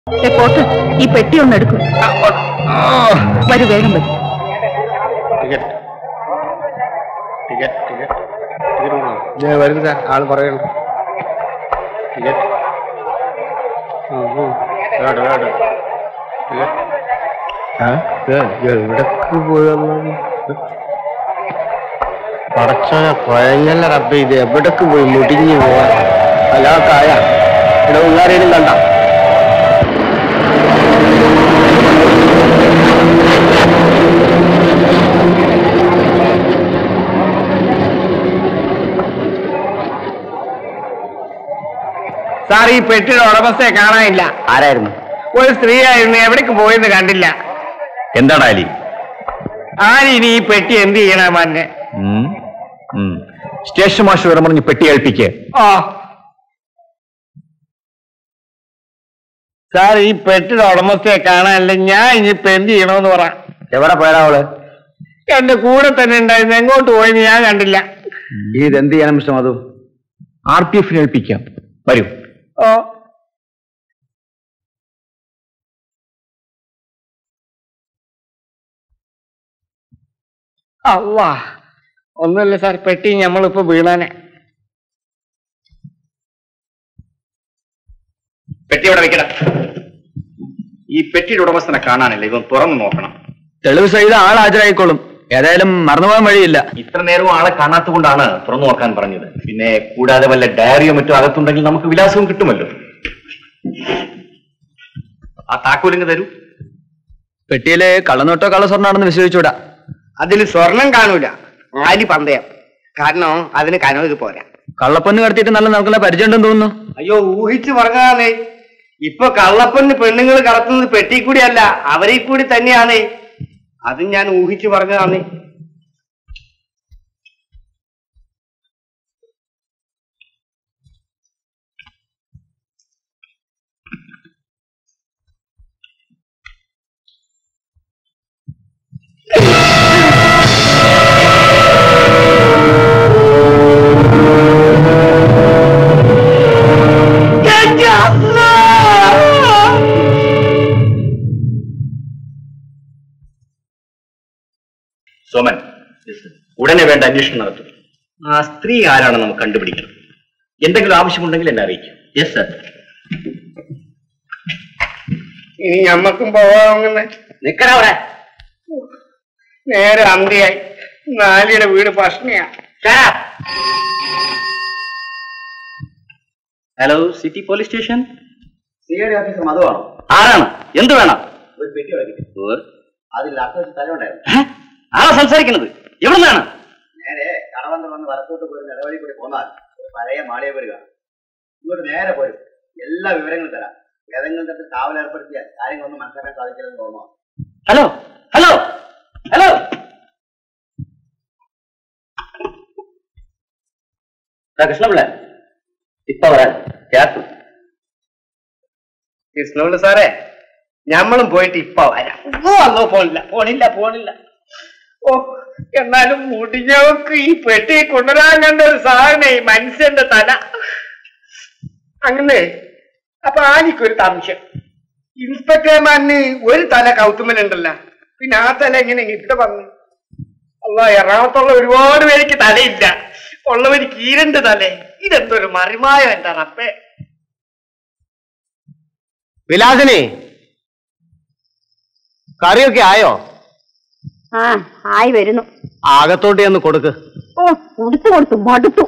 ഏ, പോത്ത് ഈ പെട്ടി ഒന്ന് എടുക്കും വരൂ വേഗം വരും ടിക്കറ്റ് ടിക്കറ്റ് ടിക്കറ്റ് ടിക്കറ്റ് വേണോ ഞാൻ വരുന്നു സാർ ആൾ പറയണം ടിക്കറ്റ് ആ ആ കേട്ടോ കേട്ടോ ടിക്കറ്റ് ആ എവിടക്ക് പോയല്ലോ പടച്ചോനെ കുഴഞ്ഞല്ല റബ്ബ് ഇത് എവിടക്ക് പോയി മുടിഞ്ഞു പോവാ അല്ലാത്തായ ഇവിടെ ഉള്ളാരേലും കണ്ട സാർ ഈ പെട്ടിയുടെ ഉടമസ്ഥയെ കാണാനില്ല ആരായിരുന്നു ഒരു സ്ത്രീ ആയിരുന്നു എവിടേക്ക് പോയെന്ന് കണ്ടില്ല എന്താണ് അലി ആരിനി ഈ പെട്ടി എന്ത് ചെയ്യണം തന്നെ ഉം, ഉം. സ്റ്റേഷൻ മാഷ് വരെ പറഞ്ഞ് പെട്ടി ഏൽപ്പിക്ക് ഓ സാർ ഈ പെട്ടിയുടെ ഉടമസ്ഥയെ കാണാനില്ല ഞാൻ ഇനിയിപ്പോ എന്ത് ചെയ്യണമെന്ന് പറ എവിടെ പോയടാ അവള് എന്റെ കൂടെ തന്നെ ഉണ്ടായിരുന്നു എങ്ങോട്ട് പോയെന്ന് ഞാൻ കണ്ടില്ല ഇത് എന്ത് ചെയ്യണം മിസ്റ്റർ മധു ആർ പി എഫിന് ഏൽപ്പിക്കാം വരൂ ഓ അല്ലാ ഒന്നുമില്ല സാർ പെട്ടി നമ്മളിപ്പോ വീണാനെ പെട്ടി അവിടെ വെക്കണം ഈ പെട്ടിയുടെ ഉടമസ്ഥനെ കാണാനില്ല ഇവൻ തുറന്നു നോക്കണം തെളിവ് സഹിതം ആൾ ഹാജരായിക്കോളും ഏതായാലും മറന്നുപോകാൻ വഴിയില്ല ഇത്ര നേരവും ആളെ കാണാത്തതുകൊണ്ടാണ് തുറന്നു നോക്കാൻ പറഞ്ഞത് പിന്നെ കൂടാതെ വല്ല ഡയറിയോ മറ്റോ അകത്തുണ്ടെങ്കിൽ നമുക്ക് വിലാസവും കിട്ടുമല്ലോ ആ താക്കോലിങ് തരൂ പെട്ടിയില് കള്ളനോട്ടോ കള്ളസ്വർണ്ണാണെന്ന് വിശ്വസിച്ചൂടാ അതിൽ സ്വർണം കാണൂല ആലി പന്തയം കാരണം അതിന് കനവ് പോരാ കള്ളപ്പൊന്ന് കടത്തിയിട്ട് നല്ല നടക്കുന്ന പരിചയമുണ്ടെന്ന് തോന്നുന്നു അയ്യോ ഊഹിച്ചു പറഞ്ഞതാണേ ഇപ്പൊ കള്ളപ്പന് പെണ്ണുങ്ങൾ കടത്തുന്നത് പെട്ടി കൂടിയല്ല അവരെ കൂടി തന്നെയാണ് അത് ഞാൻ ഊഹിച്ചു പറഞ്ഞതാണ് സോമൻ ഉടനെ വേണ്ട അന്വേഷണം നടത്തും ആ സ്ത്രീ ആരാണെന്ന് നമുക്ക് കണ്ടുപിടിക്കണം എന്തെങ്കിലും ആവശ്യമുണ്ടെങ്കിൽ എന്നെ അറിയിക്കും യെസ് സർ ഇനി ഞമ്മക്കും പോവാങ്ങനെ നിക്കണവിടെ നേരെ അന്തിയായി നാലിയുടെ വീട് പഷ്ണിയാ hello city police station C I D officer മധുവാണോ ആരാണ് എന്ത് വേണം ഒരു പെട്ടി വരയ്ക്കും അതിൽ അർത്ഥം സ്ഥലമുണ്ടായിരുന്നു ഏ? ആരാ സംസാരിക്കുന്നത് എവിടുന്നാണ് നേരെ കടവന്തർ വന്ന് വലത്തോട്ട് പോയി നിലവഴി കൂടി പോന്നാൽ ഒരു പഴയ മാളിയെ വരിക ഇങ്ങോട്ട് നേരെ പോരും എല്ലാ വിവരങ്ങളും തരാം ഏതെങ്കിലും തരത്തിൽ കാവൽ ഏർപ്പെടുത്തിയാൽ കാര്യങ്ങളൊന്നും മനസ്സിലാക്കാൻ സാധിക്കില്ലെന്ന് തോന്നുന്നു ഹലോ ഹലോ ഹലോ കൃഷ്ണപിള്ള ഇപ്പൊ വരാൻ കേട്ടു കൃഷ്ണപിള്ള സാറേ ഞമ്മളും പോയിട്ട് ഇപ്പൊ വരാം ഓ അല്ലോ പോണില്ല പോണില്ല പോണില്ല ഓ എന്നാലും മുടിഞ്ഞവർക്ക് ഈ പെട്ടി കൊണ്ടുവരാൻ കണ്ട ഒരു സാധനം ഈ മനുഷ്യന്റെ തല അങ്ങനെ അപ്പൊ ആനിക്കൊരു സംശയം ഇൻസ്പെക്ടർമാരിന് ഒരു തല കൗത്തുമലുണ്ടല്ലോ പിന്നെ ആ തല എങ്ങനെ ഇവിടെ വന്നു അല്ല എറണാകുളത്തുള്ള ഒരുപാട് പേർക്ക് തലയില്ല ഉള്ളവർക്ക് ഈ രണ്ട് തല ഇതെന്തൊരു മറിമായോ എന്റെ റബ്ബേ വിലാസിനി കറിയൊക്കെ ആയോ ആ ആയി വരുന്നു ആകത്തോട്ട് ഒന്ന് കൊടുക്ക് ഓ കൊടുത്തു കൊടുത്തു മടുത്തു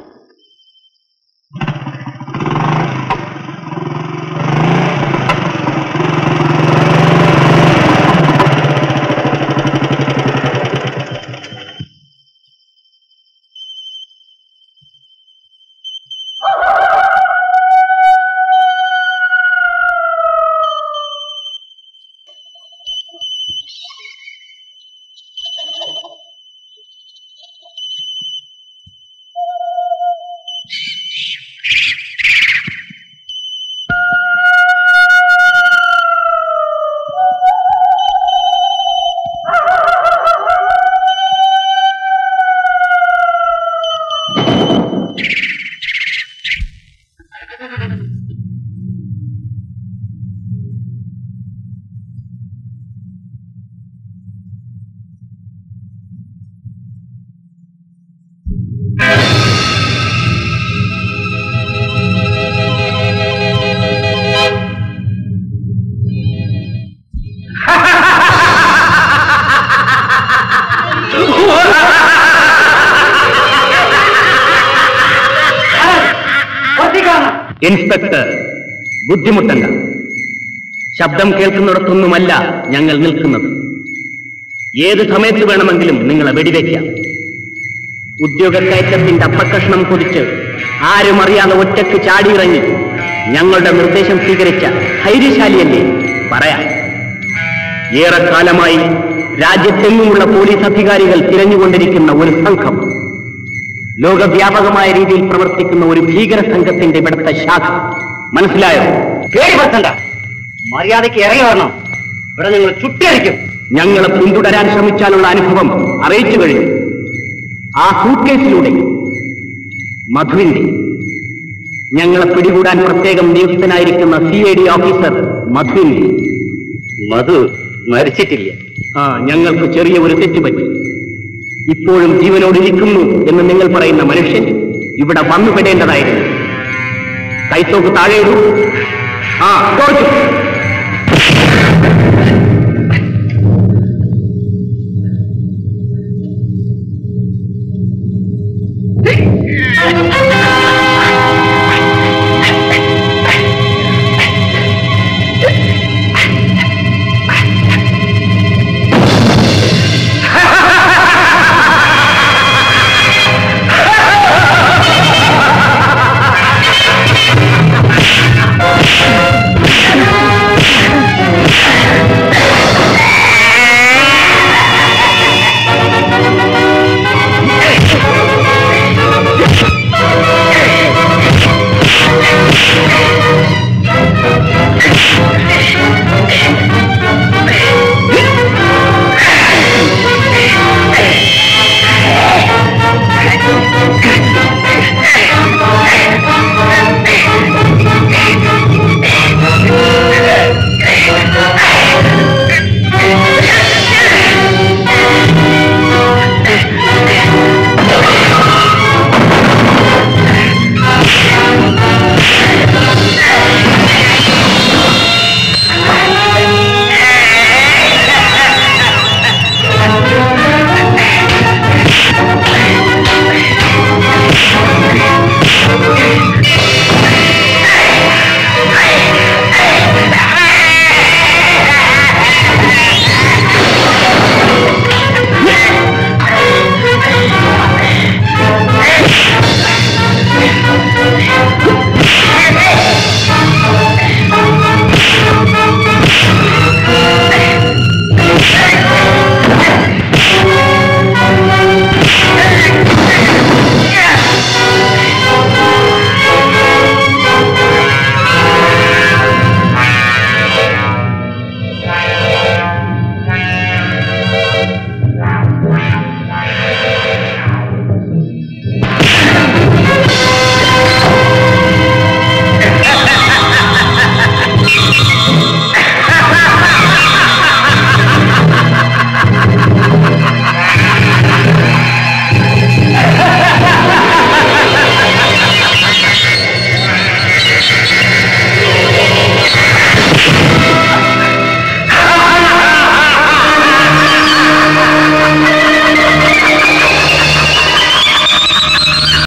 ഇൻസ്പെക്ടർ ബുദ്ധിമുട്ടണ്ട ശബ്ദം കേൾക്കുന്നിടത്തൊന്നുമല്ല ഞങ്ങൾ നിൽക്കുന്നത് ഏത് സമയത്ത് വേണമെങ്കിലും നിങ്ങളെ വെടിവെക്കാം ഉദ്യോഗക്കയറ്റത്തിന്റെ അപ്പക്കഷ്ണം കുതിച്ച് ആരും അറിയാതെ ഒറ്റയ്ക്ക് ചാടിയിറങ്ങി ഞങ്ങളുടെ നിർദ്ദേശം സ്വീകരിച്ച ധൈര്യശാലിയല്ലേ പറയാം ഏറെക്കാലമായി രാജ്യത്തെങ്ങുമുള്ള പോലീസ് അധികാരികൾ തിരഞ്ഞുകൊണ്ടിരിക്കുന്ന ഒരു സംഘം ലോകവ്യാപകമായ രീതിയിൽ പ്രവർത്തിക്കുന്ന ഒരു ഭീകര സംഘത്തിന്റെ ഇവിടുത്തെ ശാഖ മനസ്സിലായോ പേടി പറ്റണ്ട മര്യാദയ്ക്ക് ഇറങ്ങി വരണം ഇവിടെ നിങ്ങൾ ചുട്ടിയടിക്കും ഞങ്ങളെ പിന്തുടരാൻ ശ്രമിച്ചാലുള്ള അനുഭവം അറിയിച്ചു കഴിഞ്ഞു ആ സൂട്ട്കേസിലൂടെ മധുവിന്റെ ഞങ്ങളെ പിടികൂടാൻ പ്രത്യേകം നിയുക്തനായിരിക്കുന്ന സി ഐ ഡി ഓഫീസർ മധുവിന്റെ മധു മരിച്ചിട്ടില്ല ആ ഞങ്ങൾക്ക് ചെറിയ ഒരു തെറ്റ് പറ്റി ഇപ്പോഴും ജീവനോടിരിക്കുന്നു എന്ന് നിങ്ങൾ പറയുന്ന മനുഷ്യൻ ഇവിടെ വന്നുപെടേണ്ടതായിരുന്നു കൈത്തോക്ക് താഴെ ഇടൂ ആ തോച്ചു